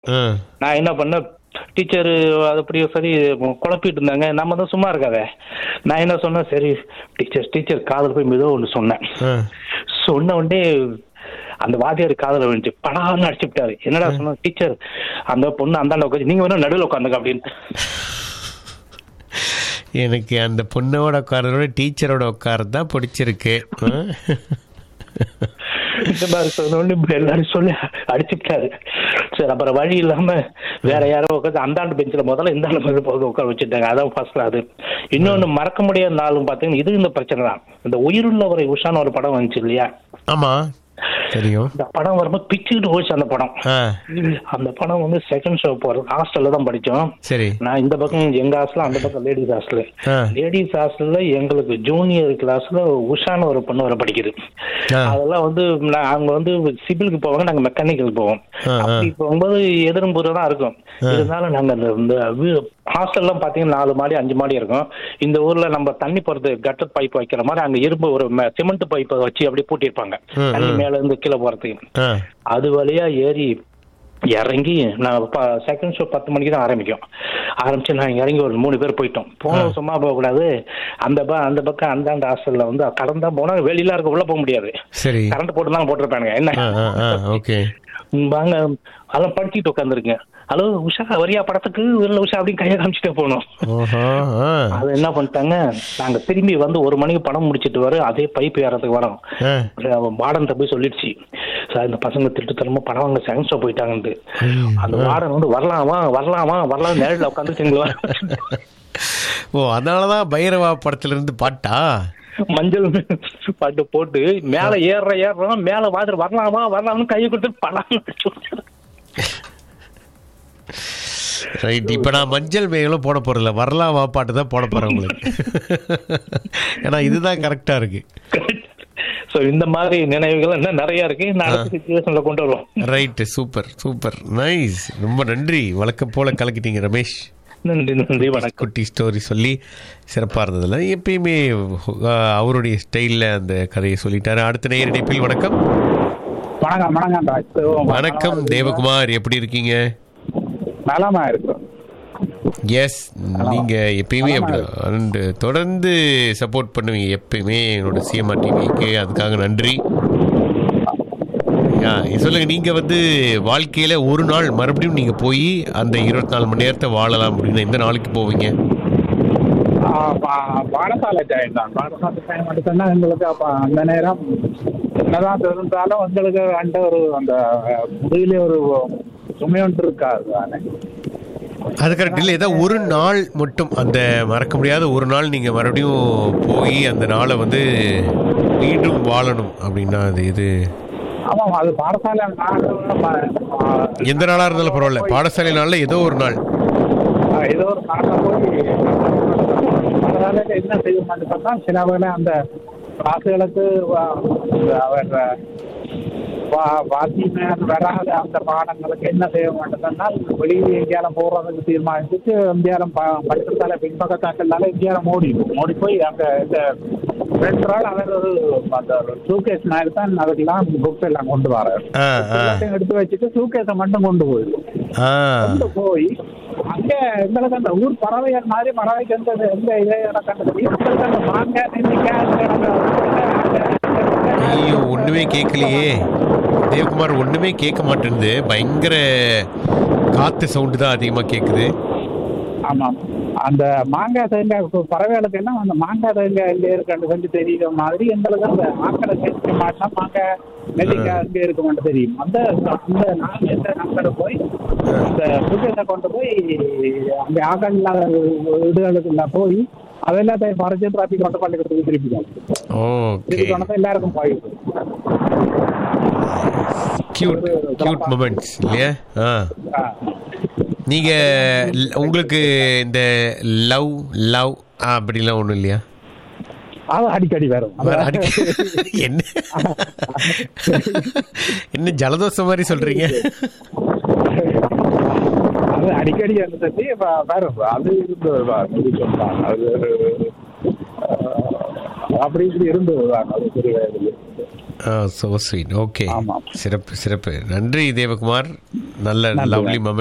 ஆ நான் என்ன பண்ணேன் டீச்சர் அது அப்படியே சரி குழப்பிட்டு இருந்தாங்க நம்ம தான் சும்மா இருக்காத நான் என்ன சொன்னேன் சரி டீச்சர் டீச்சர் காதல் போய் மெதுவாக ஒன்று சொன்னேன் ஆ சொன்ன உடனே அந்த வாத்தியார் காதல விழுந்துச்சு படான்னு அடிச்சுட்டாரு என்னடா சொன்ன டீச்சர் அந்த பொண்ணு அந்தாண்ட உட்காந்து நீங்க வேணா நடுவில் உட்காந்துங்க அப்படின்னு எனக்கு அந்த பொண்ணோட உட்காரதோட டீச்சரோட உட்காரது தான் பிடிச்சிருக்கு ஆ? இந்த மாதிரி சொன்ன உடனே இப்ப எல்லாரும் சொல்லி அடிச்சுட்டாரு சரி அப்புறம் வழி இல்லாம வேற யாரோ உட்காந்து அந்தாண்டு பெஞ்சில் முதல்ல இந்தாண்டு பெஞ்சில் போக உட்கார வச்சுட்டாங்க அதான் ஃபர்ஸ்ட் அது இன்னொன்னு மறக்க முடியாத நாளும் பார்த்தீங்கன்னா இது இந்த பிரச்சனை தான் இந்த உயிருள்ளவரை உஷான்னு ஒரு படம் வந்துச்சு இல்லையா ஆமா தெரியும் இந்த படம் வரும்போது பிச்சுக்கிட்டு போச்சு அந்த படம் ஆ அந்த படம் வந்து செகண்ட் ஷோ போறது ஹாஸ்டல்ல தான் படிச்சோம் சரி நான் இந்த பக்கம் எங்க ஹாஸ்டல் அந்த பக்கம் லேடிஸ் ஹாஸ்டல் ஆ லேடிஸ் ஹாஸ்டல்ல எங்களுக்கு ஜூனியர் கிளாஸ்ல உஷான்னு ஒரு பொண்ணு வர படிக்குது ஆ அதெல்லாம் வந்து நான் அவங்க வந்து சிவிலுக்கு போவாங்க நாங்க மெக்கானிக்கல் போவோம் ஆ, ஆ. அப்படி போகும்போது எதிர்புறம் தான் இருக்கும் இருந்தாலும் நாங்க அந்த இந்த ஹாஸ்டல்லாம் பாத்தீங்கன்னா நாலு மாடி அஞ்சு மாடி இருக்கும் இந்த ஊர்ல நம்ம தண்ணி போறது கட்டர் பைப் வைக்கிற மாதிரி அங்க இரும்பு ஒரு சிமெண்ட் பைப்பை வச்சு அப்படியே பூட்டியிருப்பாங்க ம், தண்ணி ம். மேல இருந்து கீழே போறதுக்கு ஆ அது வழியா ஏறி இறங்கி நான் செகண்ட் ஷோ பத்து மணிக்கு தான் ஆரம்பிக்கும் ஆரம்பிச்சு நான் இறங்கி ஒரு மூணு பேர் போயிட்டோம் போனோம் சும்மா போகக்கூடாது அந்த ப- அந்த பக்கம் அந்தாண்ட ஹாஸ்டல்ல வந்து கடந்தா போனா வெளியில இருக்க உள்ள போக முடியாது சரி கரண்ட் போட்டு தான் போட்டிருப்பானுங்க என்ன ஆ ஆ ஆ ஓகே ம், வாங்க அதெல்லாம் படிச்சுட்டு உட்காந்துருக்கேன் ஹலோ உஷா வரியா படத்துக்கு இல்ல உஷா அப்படின்னு கையை காமிச்சிட்டே போனோம் ஓஹோ ஆ அது என்ன பண்ணிட்டாங்க நாங்க திரும்பி வந்து ஒரு மணிக்கு படம் முடிச்சிட்டு வர அதே பைப் ஏறதுக்கு வரோம் ஆ வார்டன் போய் சொல்லிடுச்சு சார் இந்த பசங்க திருட்டுத்தனமா படம் வாங்க செகண்ட் ஷோ போயிட்டாங்கன்ட்டு அந்த வார்டன் வந்து வரலாமா வரலாமா வரலாம் நேரில் உட்காந்துச்சுங்களா ஓ அதனாலதான் பைரவா படத்துல இருந்து பாட்டா மஞ்சள் பாட்டு போட்டு மேல ஏறுற ஏறுறோம் மேல வாதிர வரலாமா வரலாம்னு கையை கொடுத்து படம் ரைட் இப்போ நான் மஞ்சள் மேகலும் போட போறதில்ல வரலாம் வா பாட்டு தான் போட போறேன் உங்களுக்கு ஏன்னா இதுதான் கரெக்டா இருக்கு சோ இந்த மாதிரி நினைவுகள் இன்னும் நிறைய இருக்கு நான் அடுத்த சுச்சுவேஷன்ல கொண்டு வருவோம் ரைட்டு சூப்பர் சூப்பர் நைஸ் ரொம்ப நன்றி வழக்கம் போல கலக்கிட்டீங்க ரமேஷ் நன்றி நன்றி வணக்கம் குட்டி ஸ்டோரி சொல்லி சிறப்பாக இருந்ததில்ல எப்பயுமே அஹ், அவருடைய ஸ்டைலில் அந்த கதையை சொல்லிட்டாரு அடுத்த நேர் இணைப்பில் வணக்கம் வணக்கம் வணக்கம் ராஜ். வணக்கம் தேவகுமார் எப்படி இருக்கீங்க நலமா இருக்கும் எஸ் நீங்க எப்பயுமே அப்படி and தொடர்ந்து சப்போர்ட் பண்ணுவீங்க எப்பயுமே என்னோட சிஎம்ஆர் டிவிக்கு அதுக்காக நன்றி யா, சொல்லுங்க நீங்க வந்து வாழ்க்கையில ஒரு நாள் மறுபடியும் நீங்க போய் அந்த இருபத்தி நாலு மணி நேரத்தை வாழலாம் அப்படின்னா எந்த நாளைக்கு போவீங்க ஆ, பா- பாடசாலை டைம் தான் பாடசாலை டைம் எடுத்தோம்னா எங்களுக்கு அப்போ அந்த நேரம் என்னதான் இருந்தாலும் எங்களுக்கு அந்த ஒரு அந்த முடியல ஒரு சுமை ஒன்று இருக்காது தானே அது கரெக்ட் இல்லை ஏதாவது ஒரு நாள் மட்டும் அந்த மறக்க முடியாத ஒரு நாள் நீங்க மறுபடியும் போய் அந்த நாளை வந்து மீண்டும் வாழணும் அப்படின்னா அது இது ஆமாம் அது பாடசாலை நாள் எந்த நாளா இருந்தாலும் பரவாயில்ல பாடசாலை நாள்ல ஏதோ ஒரு நாள் ஏதோ ஒரு நாளில் போய் பாடசாலையில் என்ன செய்ய மாட்டேன்னா சில வேளை அந்த கிளாஸுகளுக்கு அவர் வா- வாத்தியமே அது வராத அந்த பாடங்களுக்கு என்ன செய்ய மாட்டேன்னா வெளியே எங்கேயாலும் போடுறதுக்கு தீர்மானிச்சுட்டு எங்கேயாலும் ப- படிக்கிறதால பின்பக்கத்தாக்கள்னால எங்கேயாலும் ஓடி ஓடி போய் அங்கே இந்த ரெண்டு நாள் அவர் ஒரு அந்த சூகேஸ் மாதிரி தான் அதுக்கெல்லாம் புக்ஸ் எல்லாம் கொண்டு வராரு ஆ ஆ எல்லாத்தையும் எடுத்து வச்சுட்டு சூகேஸை மட்டும் கொண்டு போயிடும் ஆ கொண்டு போய் அங்க எங்களுக்கு அந்த ஊர் பறவைகள் மாதிரி பறவைக்கு எந்த எந்த இதே கண்டது எங்களுக்கு அந்த மாங்காய் நெல்லிக்காய் ஐயோ ஒண்ணுமே கேட்கலையே தேவகுமார் ஒண்ணுமே கேட்க மாட்டேங்குது பயங்கர காத்து சவுண்டு தான் அதிகமா கேக்குது ஆமாம் அந்த மாங்காய் தேங்காய் இப்போ பறவைகளுக்கு எல்லாம் அந்த மாங்காய் தேங்காய் எங்க இருக்குன்னு கொஞ்சம் தெரியுற மாதிரி எங்களுக்கு அந்த ஆக்களை கேட்க மாட்டோம் மாங்காய் நெல்லிக்காய் எங்க இருக்க மாட்டோம் தெரியும் அந்த அந்த நாள் எந்த நம்பரை போய் அந்த புத்தகத்தை கொண்டு போய் அந்த ஆக்கள் இல்லாத வீடுகளுக்குள்ள போய் அதெல்லாத்தையும் பறிச்சு டிராஃபிக் கொண்டு பள்ளிக்கூடத்துக்கு திருப்பி ஓகே இது கொண்டு எல்லாருக்கும் போயிடும் கியூட் கியூட் மொமெண்ட்ஸ் இல்லையா ஆ ஆ. நீங்க ல- உங்களுக்கு இந்த லவ் லவ் அப்படிலாம் ஒண்ணும் இல்லையா அது அடிக்கடி வரும் வேற அடிக்க- என்ன என்ன ஜலதோஷம் மாதிரி சொல்றீங்க அது அடிக்கடி அந்த தட்டி வ- வரும் அது இருந்து சொன்னாங்க அது அஹ், அப்படி இப்படி இருந்து அது சிறு வயதில் ஸோ ஸ்வீட் ஓகே ஆமாம். சிறப்பு சிறப்பு நன்றி தேவகுமார் நல்ல நன்றி. லவ்லி